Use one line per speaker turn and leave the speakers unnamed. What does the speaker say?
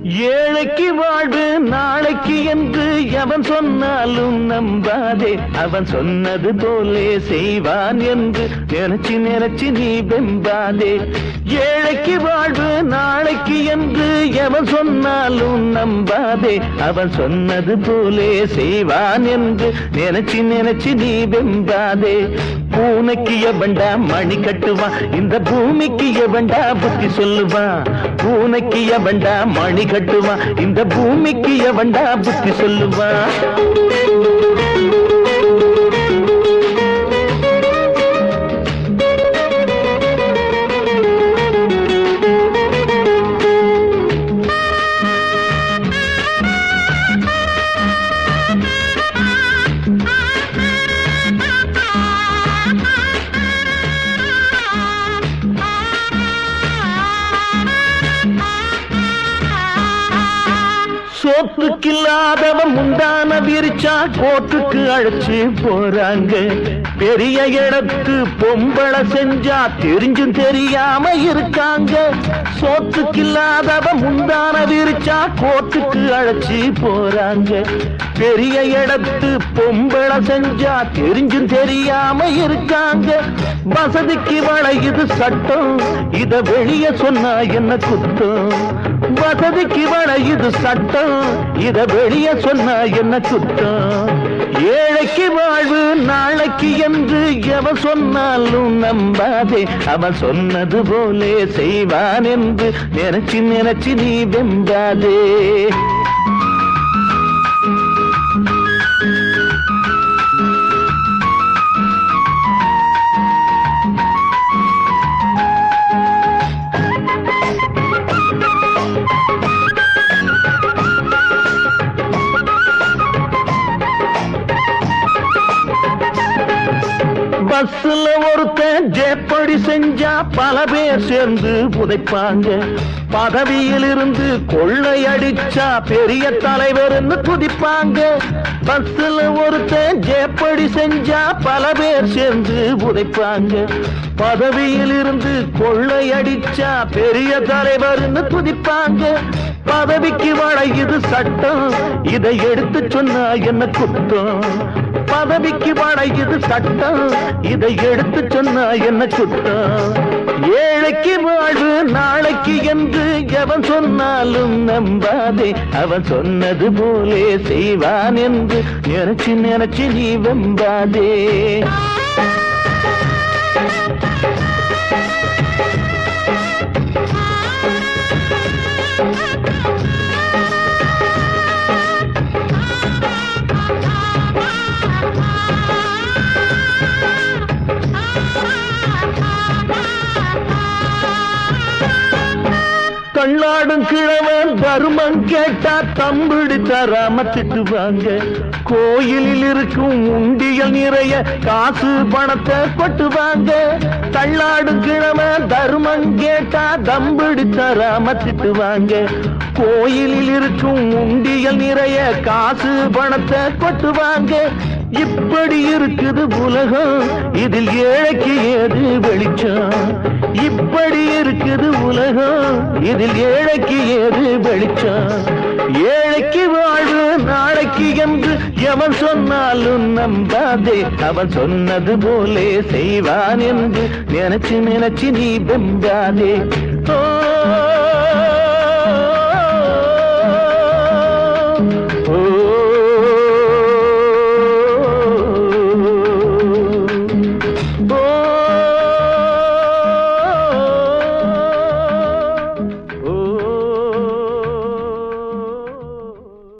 ஏழைக்கு வாழ்வு நாளைக்கு என்று எவன் சொன்னாலும் நம்பாதே அவன் சொன்னது போலே செய்வான் என்று நினைச்சு நினைச்சு நீ வெம்பாதே ஏழைக்கு வாழ்வு நாளைக்கு என்று எவன் சொன்னாலும் நம்பாதே அவன் சொன்னது போலே செய்வான் என்று நினைச்சு நினைச்சு நீ வெம்பாதே பூனைக்கு எவன்டா மணி கட்டுவான் இந்த பூமிக்கு எவன்டா புத்தி சொல்லுவான் பூனைக்கு எவன்டா மணி கட்டுவான் இந்த பூமிக்கு எவன்டா புத்தி சொல்லுவான் சோத்துக்கில்லாதவன் முந்தான விரிச்சா கோட்டுக்கு அழைச்சு போறாங்க பெரிய இடத்து பொம்பளை செஞ்சா தெரிஞ்சும் தெரியாம இருக்காங்க சோத்துக்கில்லாதவன் முந்தான விரிச்சா கோட்டுக்கு அழைச்சு போறாங்க பெரிய இடத்து பொம்பளை செஞ்சா தெரிஞ்சும் தெரியாம இருக்காங்க வசதிக்கு வளையுது சட்டம் இத வெளிய சொன்னா என்ன குத்தம் வசதிக்கு வளையுது சட்டம் இத வெளிய சொன்னா என்ன குத்தம் ஏழைக்கு வாழ்வு நாளைக்கு என்று எவன் சொன்னாலும் நம்பாதே அவன் சொன்னது போலே செய்வான் என்று நினைச்சு நினைச்சு நீ வெம்பாதே பஸ்ல ஒருத்தன் ஜெப்படி செஞ்சா பல பேர் சேர்ந்து புதைப்பாங்க பதவியில் இருந்து கொள்ளை அடிச்சா பெரிய தலைவர்னு துதிப்பாங்க பஸ்ல ஒருத்தன் ஜெப்படி செஞ்சா பல பேர் சேர்ந்து புதைப்பாங்க பதவியில் இருந்து கொள்ளை அடிச்சா பெரிய தலைவர்னு துதிப்பாங்க பதவிக்கு வளையுது சட்டம் இதை எடுத்து சொன்னா என்ன குத்தம் பதவிக்கு வளையுது சட்டம் இதை எடுத்து சொன்னா என்ன குத்தம் ஏழைக்கு வாழ்வு நாளைக்கு என்று எவன் சொன்னாலும் நம்பாதே அவன் சொன்னது போலே செய்வான் என்று நினைச்சு நினைச்சு நீ வெம்பாதே தள்ளாடும் கிழவன் தர்மம் கேட்டா தம்பிடி தராம திட்டுவாங்க கோயிலில் இருக்கும் உண்டியல் நிறைய காசு பணத்தை கொட்டுவாங்க தள்ளாடும் கிழவன் தர்மம் கேட்டா தம்பிடி தராம திட்டுவாங்க கோயிலில் இருக்கும் உண்டியல் நிறைய காசு பணத்தை கொட்டுவாங்க இப்படி இருக்குது உலகம் இதில் ஏழைக்கு ஏது வெளிச்சம் இப்படி இருக்குது உலகம் இதில் ஏழைக்கு ஏது வெளிச்சம் ஏழைக்கு வாழ்வு நாளைக்கு என்று எவன் சொன்னாலும் நம்பாதே அவன் சொன்னது போலே செய்வான் என்று நினைச்சு நினைச்சு நீ வெம்பாதே